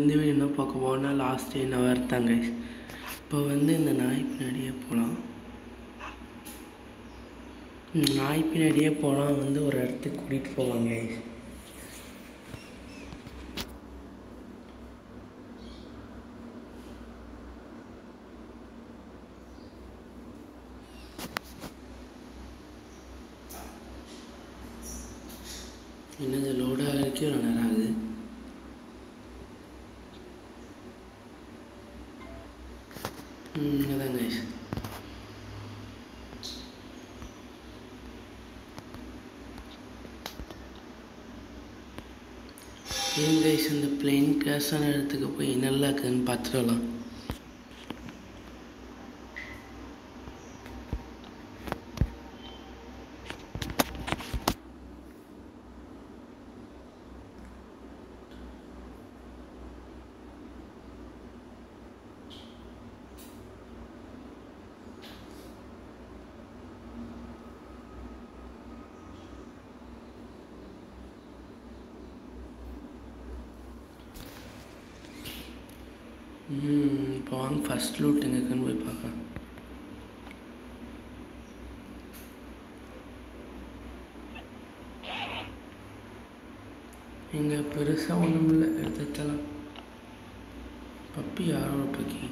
இந்த வீடியோ என்ன பார்க்க போனால் லாஸ்ட் என்ன வரத்தாங்க இப்போ வந்து இந்த நாய் பின்னாடியே போகலாம் நாய் பின்னாடியே போகலாம் வந்து ஒரு இடத்துக்கு கூட்டிகிட்டு போவாங்க என்னது லோட் ஆகிறதுக்கே ஒரு நேரம் ஆகுது ம் அதான் கைஸ் ஏன் கைஸ் இந்த பிளெயின் கிராஸான இடத்துக்கு போய் நல்லா இருக்குதுன்னு பார்த்துடலாம் ம் இப்போ வாங்க ஃபஸ்ட் லூட் எங்கே இருக்குன்னு போய் பார்க்கலாம் இங்கே பெருசாக ஒன்றும் இல்லை எடுத்து வச்சலாம் பப்பி யாரோட பக்கி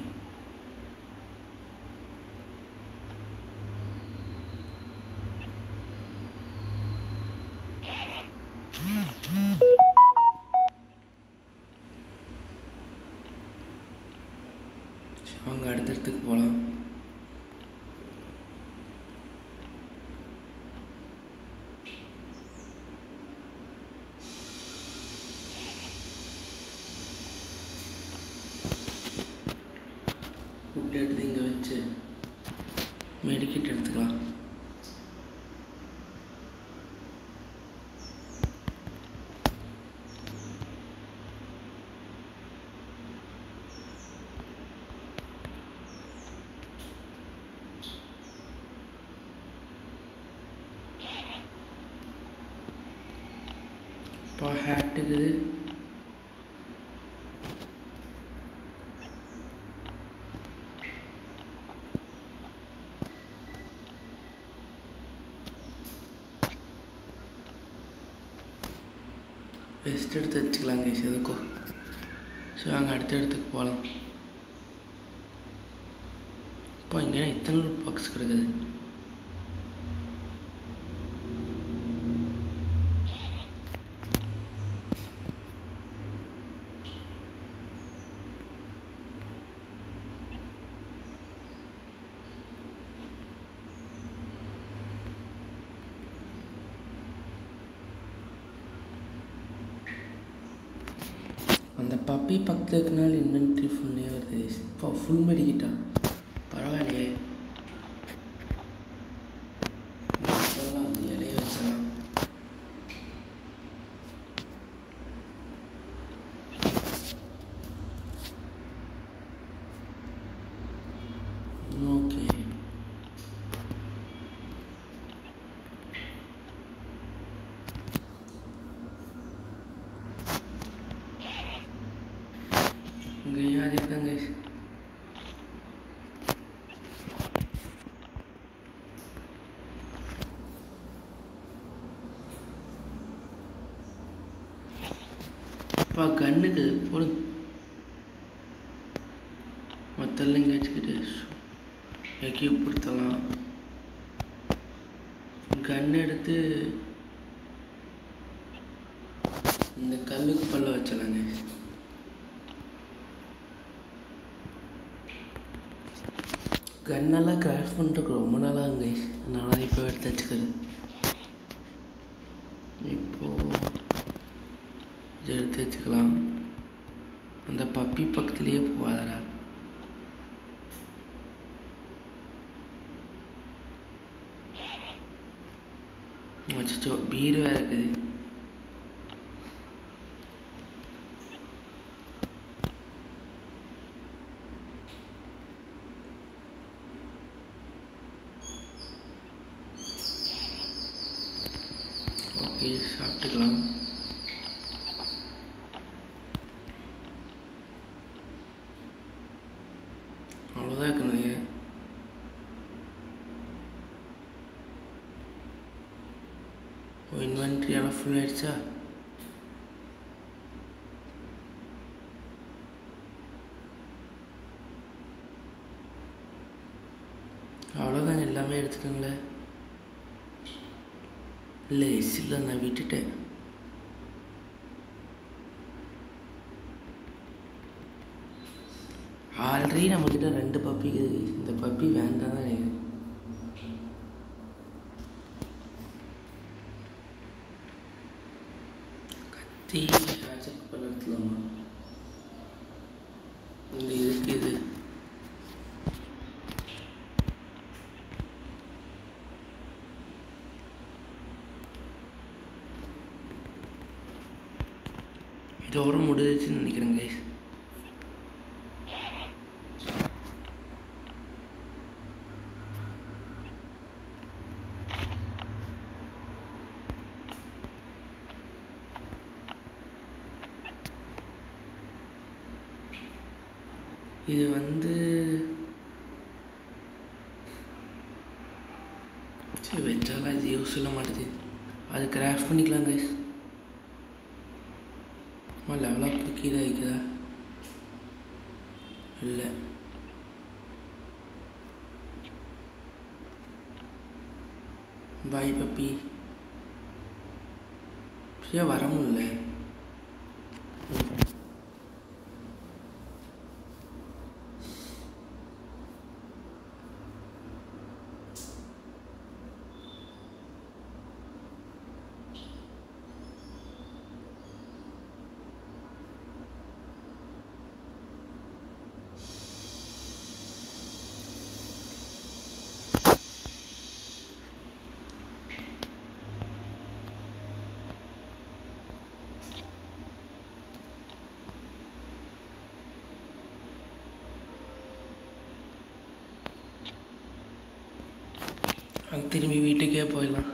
சரி, வாங்க அடுத்த இடத்துக்கு போகலாம் ஃபுட் எடுத்து இங்கே வச்சு மெடிக்கெட் எடுத்துக்கலாம் இப்போ ஹேட் இருக்குது வெஸ்ட் எடுத்து வச்சுக்கலாம் கைஸ் எதுக்கும் ஸோ அங்கே அடுத்த இடத்துக்கு போகலாம் இப்போ இங்கே இத்தனை பாக்ஸ் கிடக்குது அந்த பப்பி பக்கத்தில் இருக்கனால இன்வென்ட்ரி ஃபுல்லே வருது இப்போ ஃபுல் மெடிக்கிட்டா பரவாயில்லையே சொல்லலாம் அந்த இலைய வச்சலாம் ஓகே இங்கே யார் இருக்காங்க அப்பா கண்ணுக்கு போடு மொத்தம் இங்கே வச்சுக்கிட்டு எக்யூப் கொடுத்தலாம் கன் எடுத்து இந்த கல்லுக்கு பல்ல வச்சலாங்க கன்னெல்லாம் கிராஃப்ட் பண்ணுறதுக்கு ரொம்ப நாளாக இருங்க அதனால தான் இப்போ எடுத்து வச்சுக்கிறது இப்போது இதை எடுத்து வச்சுக்கலாம் அந்த பப்பி பக்கத்துலேயே போகாதடா அச்சோ பீர் வேறு இருக்குது ஓகே சாப்பிட்டுக்கலாம் அவ்வளோதான் இருக்குதுங்க ஓ இன்வென்ட்ரி எல்லாம் ஃபுல் ஆயிடுச்சா அவ்வளோதாங்க எல்லாமே எடுத்துக்கோங்களே இல்லை எஸ் இல்லை நான் விட்டுட்டேன் ஆல்ரெடி நம்மக்கிட்ட ரெண்டு பப்பி இருக்குது இந்த பப்பி வேண்டாம் தான் எனக்கு கத்தி செக் பண்ணலாமா இந்த இதுக்கு இது இதோட முடிஞ்சிச்சுன்னு நினைக்கிறேன் கைஸ் இது வந்து சரி வச்சாலாம் இது யூஸ் சொல்ல மாட்டேது அது கிராஃப்ட் பண்ணிக்கலாம் கைஸ் அம்மா லெவலாக கீழே வைக்குதா இல்லை பாய் பப்பி சரியா வர முடியல அது திரும்பி வீட்டுக்கே போயிடலாம்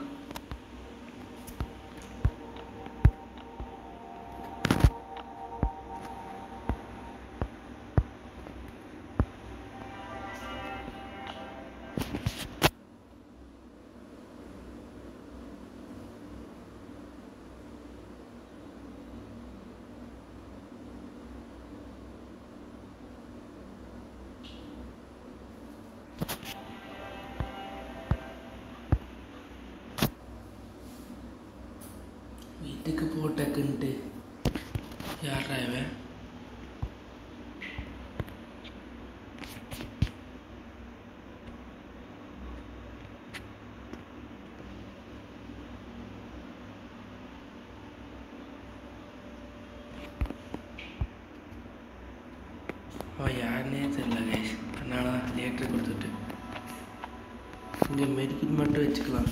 வீட்டுக்கு போட்டக்குன்ட்டு யாரா இவன் அவன் யாருன்னே தெரியல கைஸ் அதனால லேட்டர் கொடுத்துட்டு இங்கே மெடிக்கல் மட்டும் வச்சுக்கலாம்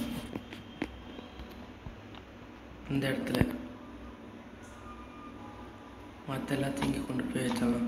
இந்த இடத்துல மற்ற எல்லாத்தையும் இங்கே கொண்டு போய் வச்சலாம்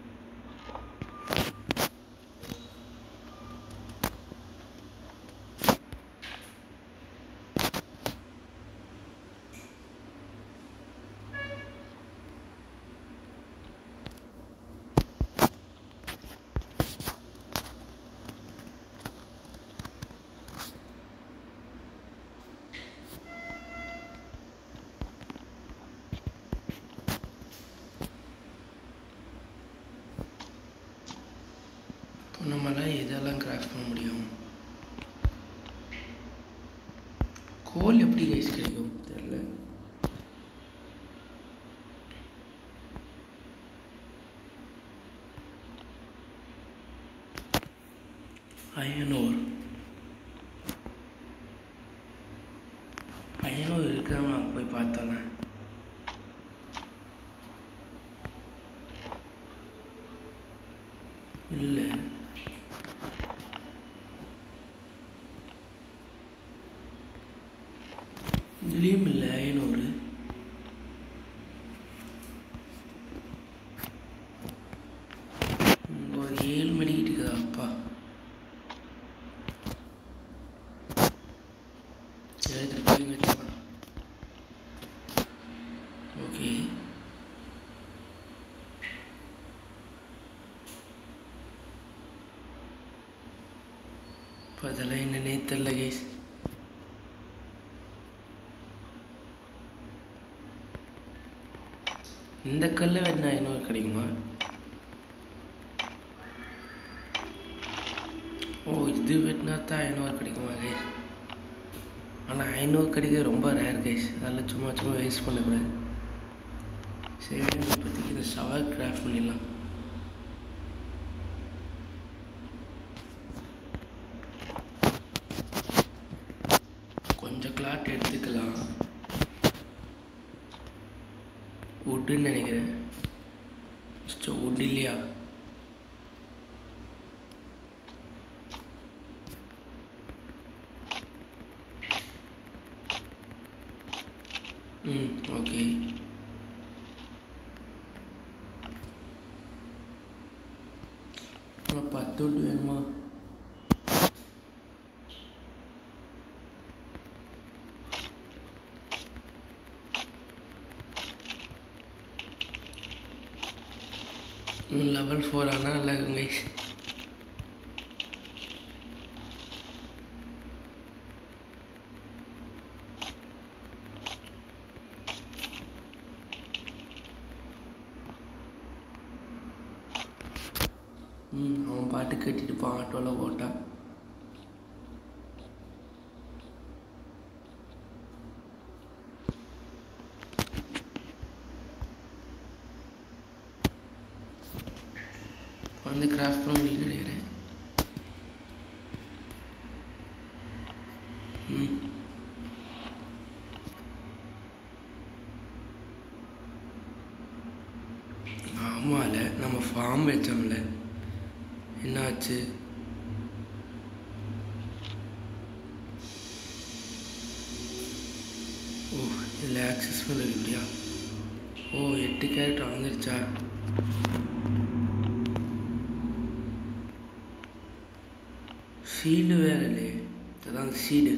இப்போ நம்மளாம் எதெல்லாம் கிராஃப்ட் பண்ண முடியும் கோல் எப்படி கைஸ் கிடைக்கும் தெரியல அயனோர் அயனோர் இருக்காம அங்கே போய் பார்த்தோன்னே இல்லை இதுலேயும் இல்லை ஐநூறு இங்க ஒரு ஏழு மணிக்கிட்டு இருக்குதா அப்பா சரி எடுத்துட்டு போய் வச்சுக்கலாம் ஓகே இப்போ அதெல்லாம் என்னன்னே தெரில கைஸ் இந்த கல்லை வெட்டினா ஐநூறு கிடைக்குமா ஓ இது வெட்டினா தான் ஐநூறு கிடைக்குமா கைஸ் ஆனால் ஐநூறு கிடைக்க ரொம்ப ரேர் கைஸ் அதெல்லாம் சும்மா சும்மா வேஸ்ட் பண்ணக்கூடாது சரி இப்போதைக்கு இந்த ஷவர் கிராஃப்ட் பண்ணிடலாம் கொஞ்சம் கிளாட் எடுத்துக்கலாம் வுட்டுன்னு நினைக்கிறேன் வுட் இல்லையா ம் ஓகே பத்து வுட் வேணுமா லெவல் ஃபோர் ஆனால் நல்லா இருக்குங்க guys. ம் அவன் பாட்டு கட்டிட்டு போவான் ஆட்டோவில் போட்டான் வந்து கிராஃப்ட் பண்ண முடியல நினைக்கிறேன் ம் ஆமால நம்ம ஃபார்ம் வச்சோம்ல என்னாச்சு ஓ இதில் ஆக்சஸ் பண்ண இல்லையா ஓ எட்டு கேரக்டர் வந்துருச்சா சீடு வேற இல்லையே அதான் சீடு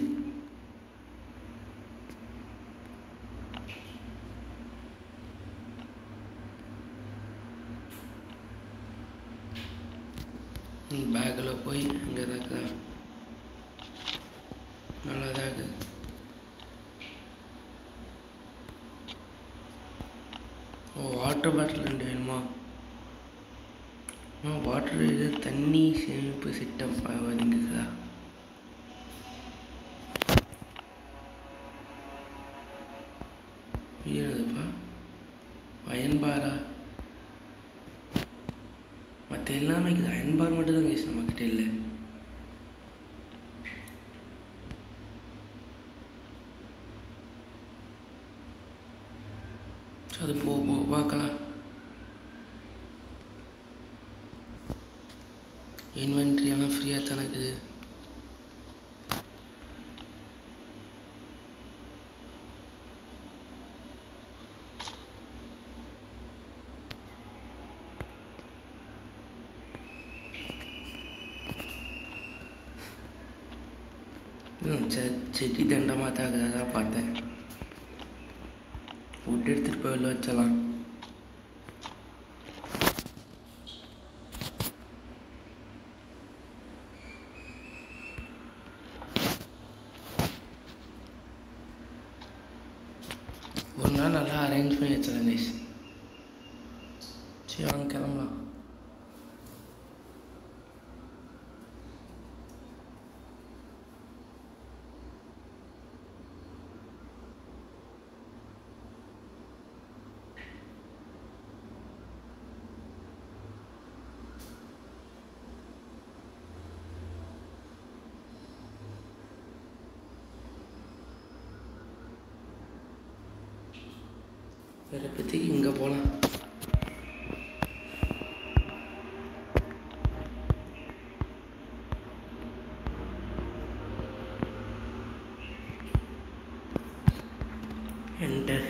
பேக்கில் போய் அங்கே தான் இருக்குதா நல்லா தான் இருக்குது ஓ வாட்டர் பாட்டில் ரெண்டு வேணுமா ஆ வாட்டர் இது தண்ணி சேமிப்பு சிட்டம் இருக்குதா என்னதுப்பா அயன்பாரா மற்ற எல்லாமே இருக்குது அயன்பார் மட்டும் தான் கேஸ் நம்மக்கிட்ட இல்லை அது போ போ பார்க்கலாம் இன்வென்ட்ரி எல்லாம் ஃப்ரீயாக தானே இருக்குது ம் சரி செடி தண்டமாக தான் இருக்குது அதான் பார்த்தேன் ஃபுட் எடுத்துகிட்டு போய் வெளில வச்சலாம் ஒரு நாள் நல்லா அரேஞ்ச் பண்ணி வச்சிடலாம் கைஸ் சரி வாங்க கிளம்பலாம் வேறு இப்போதைக்கு இங்கே போகலாம் என்டர்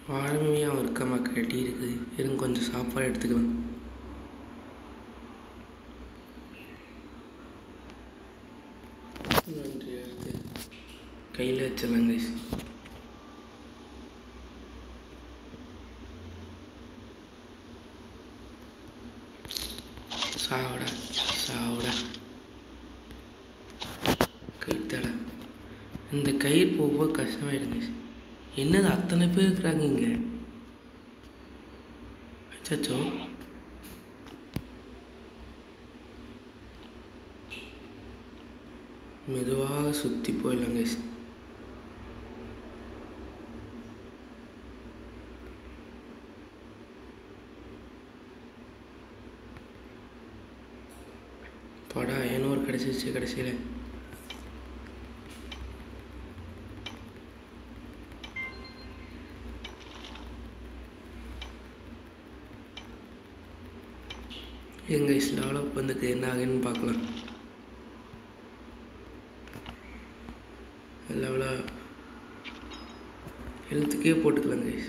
வாழமையாக இருக்க மக்கள் கட்டி இருக்குது இருங்க கொஞ்சம் சாப்பாடு எடுத்துக்கலாம் நன்றி எடுத்து கையில் வச்சிடலாம் கைஸ் சாவடா சாவடா கைத்தடா இந்த கயிறு போக போக கஷ்டமாயிடுங்க என்னது அத்தனை பேர் இருக்கிறாங்க இங்கே அச்சோ மெதுவாக சுற்றி போயிடலாம் கைஸ் படா ஐநூறு கிடச்சிருச்சு கடைசியில் எங்க கைஸ் டெவலப் வந்துட்டு என்ன ஆகுன்னு பார்க்கலாம் லெவலாக ஹெல்த்துக்கே போட்டுக்கலாம் கைஸ்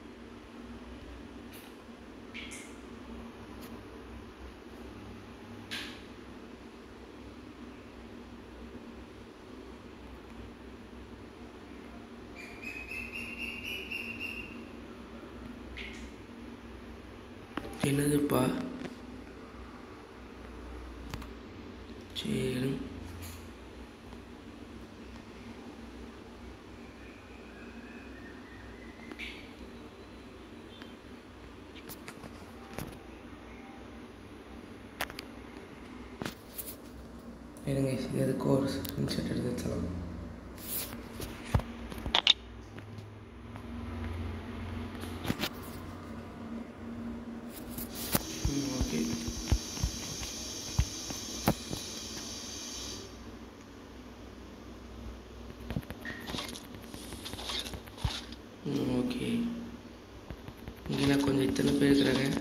என்னதுப்பா சரி இருங்க இது எதுக்கோ ஒரு ஸ்க்ரீன்ஷாட் எடுத்து வச்சலாம் ம் ஓகே ம் ஓகே இங்கே கொஞ்சம் இத்தனை பேர் இருக்கிறாங்க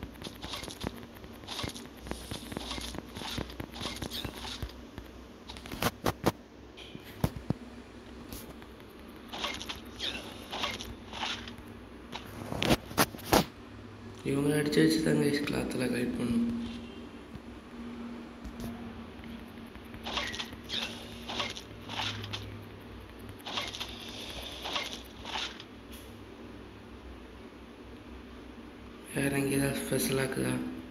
இவங்க அடிச்சு வச்சு தான் கைஸ் கிளாத்தில் கைட் பண்ணும் வேற எங்கே ஏதாவது ஸ்பெஷலாக இருக்குதா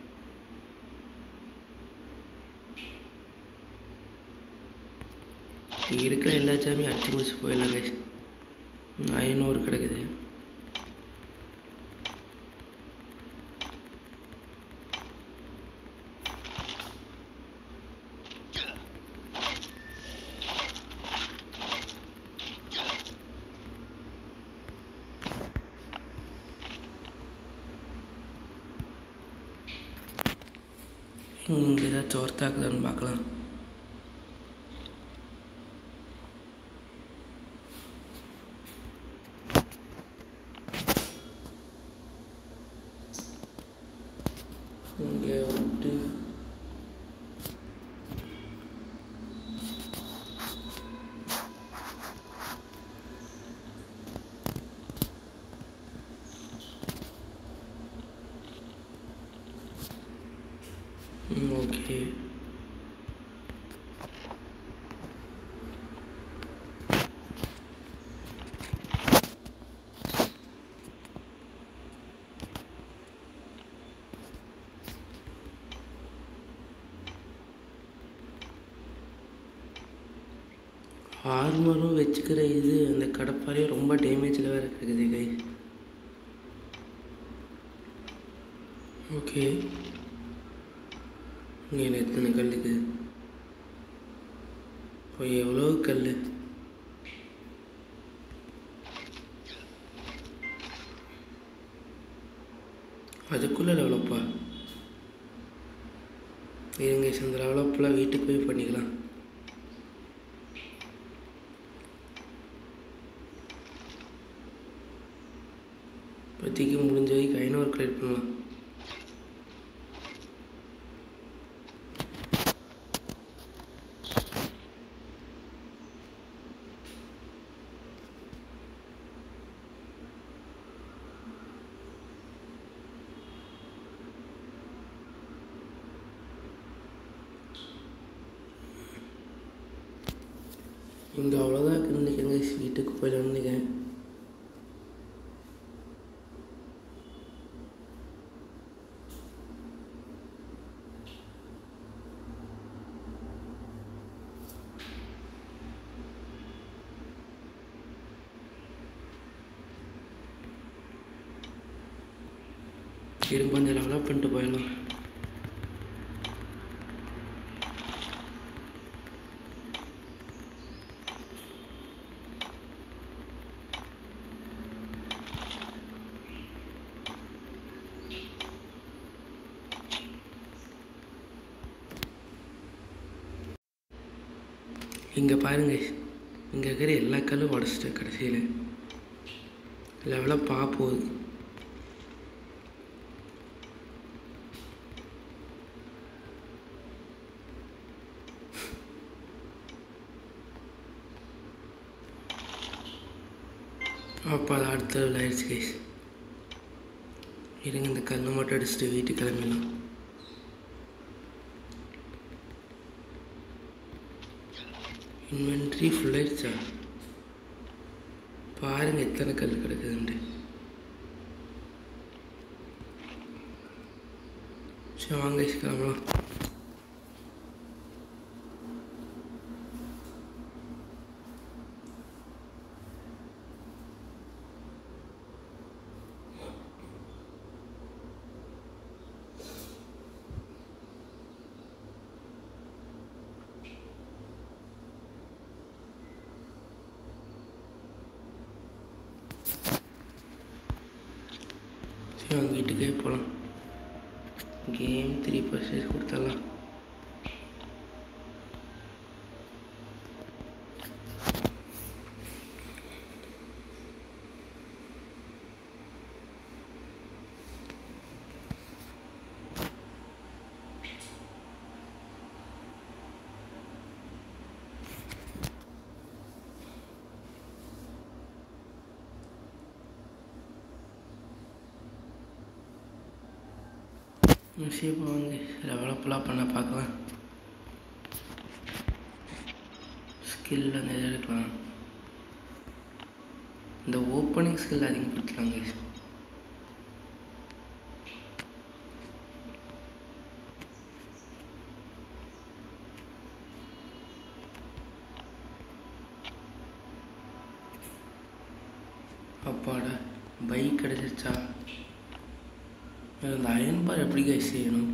இங்க இருக்கிற எல்லா சாமியும் அடிச்சு முடிச்சு போயிடலாம் கைஸ் ஐநூறு கிடக்குது இங்கே ஏதாச்சும் ஒர்த்தாக்குதான்னு பார்க்கலாம் இங்கே விட்டு ம் ஓகே ஆர்மரும் வச்சுக்கிற இது அந்த கடப்பாரையும் ரொம்ப டேமேஜில் வேறு இருக்குது கை ஓகே இங்கே எத்தனை கல் இருக்குது இப்போ எவ்வளோ கல் அதுக்குள்ளே டெவலப்பா இருங்க இந்த டெவலப்லாம் வீட்டுக்கு போய் பண்ணிக்கலாம் இப்போதைக்கு முடிஞ்ச வரைக்கும் ஐநூறு கிரியேட் பண்ணலாம் இங்கே அவ்வளோதான் இருக்குன்னு நினைக்கிறேங்க வீட்டுக்கு போயிடலாம்னு நினைக்கிறேன் இருங்க கொஞ்சம் டெவலப் பண்ணிட்டு போயிடலாம் இங்கே பாருங்க இங்கே இருக்கிற எல்லா கல்லும் உடச்சிட்டேன் கடைசியில் லெவலாக பா போகுது அப்போ அது அடுத்த level ஆயிடுச்சு கைஸ் இருங்க இந்த கல்லை மட்டும் அடிச்சுட்டு வீட்டுக்கு கிளம்பிடலாம் இன்வென்ட்ரி ஃபுல் ஆயிடுச்சா பாருங்க எத்தனை கல் கிடக்குதுன்ட்டு சரி வாங்க guys, கிளம்பலாம் சரி அவங்க வீட்டுக்கே போகலாம் கேம் த்ரீ பர்சன்டேஜ் கொடுத்துடலாம் சரி வாங்க டெவலப்லாம் பண்ண பார்க்கலாம் ஸ்கில் அந்த இது எடுக்கலாம் இந்த ஓப்பனிங் ஸ்கில் அதிகப்படுத்தலாங்க அப்பாடா பைக் கிடச்சிருச்சா இந்த அயன் பார் எப்படி கைஸ் செய்யணும்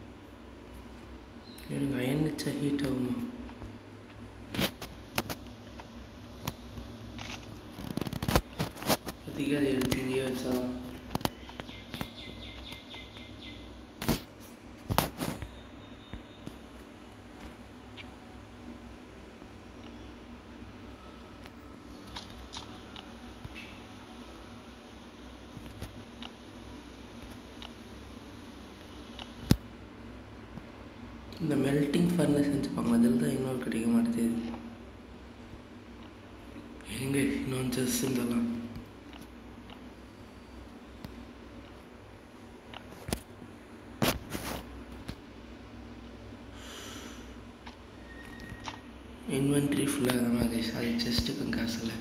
எனக்கு அயன் வச்சா ஹீட் ஆகுமா அதிக அதை எடுத்து இங்கேயே வச்சா இந்த மெல்ட்டிங் ஃபர்னஸ் செஞ்சுப்பாங்க அதில் தான் இன்னொரு கிடைக்க மாட்டேது எங்க இன்னொன்று ஜஸ்ட் இருந்தலாம் இன்வென்ட்ரி ஃபுல்லாக தான் மாதிரி அது செஸ்ட்டுக்கும் காசு இல்லை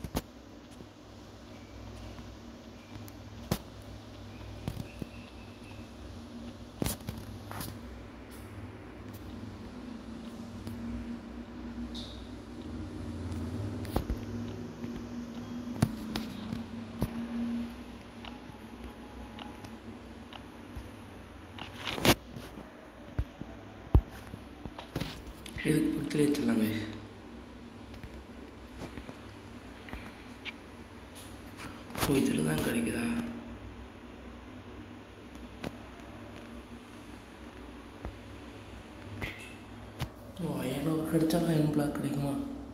இதுக்கு கொடுத்துட்டு வச்சிடலாங்க ஓ இதில் தான் கிடைக்குதா ஓ ஐநூறு கிடைச்சா அயன் பிளாக் கிடைக்குமா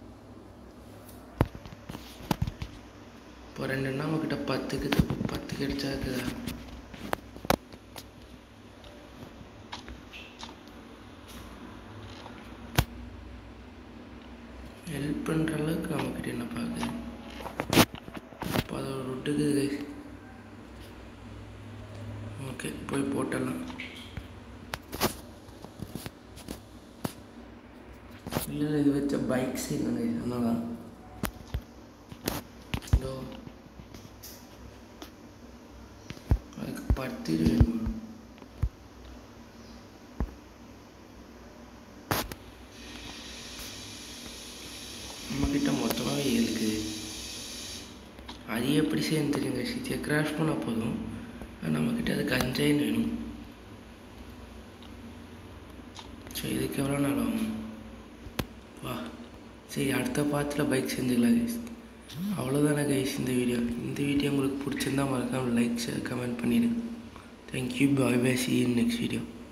இப்போ ரெண்டு நம்மக்கிட்ட பத்துக்கு பத்து கிடைச்சா இருக்குதா ஹெல்ப் பண்ணுற அளவுக்கு நம்மக்கிட்ட என்ன பார்க்குது இப்போ அதை ஒரு விட்டுக்குது ஓகே போய் போட்டுடலாம் இல்லை இல்லை இது வச்ச பைக் செய்யணும் கைஸ் அதனால தான் இதோ அதுக்கு பத்து இது வேணுமா நம்மக்கிட்ட மொத்தமாகவே ஏழு இருக்குது அது எப்படி செய்யணும் தெரியுங்க சீக்கிரம் கிராஷ் பண்ணால் போதும் ஆனால் நம்மக்கிட்ட அதுக்கு அஞ்சைன் வேணும் ஸோ இதுக்கு எவ்வளோ நாள் ஆகும் வா சரி அடுத்த பாத்தில் பைக் செஞ்சுக்கலாம் கைஸ் அவ்வளோதானே கைஸ் இந்த வீடியோ இந்த வீடியோ உங்களுக்கு பிடிச்சிருந்தா மறக்காம லைக் ஷேர் கமெண்ட் பண்ணிடுங்க thank you bye bye see in next video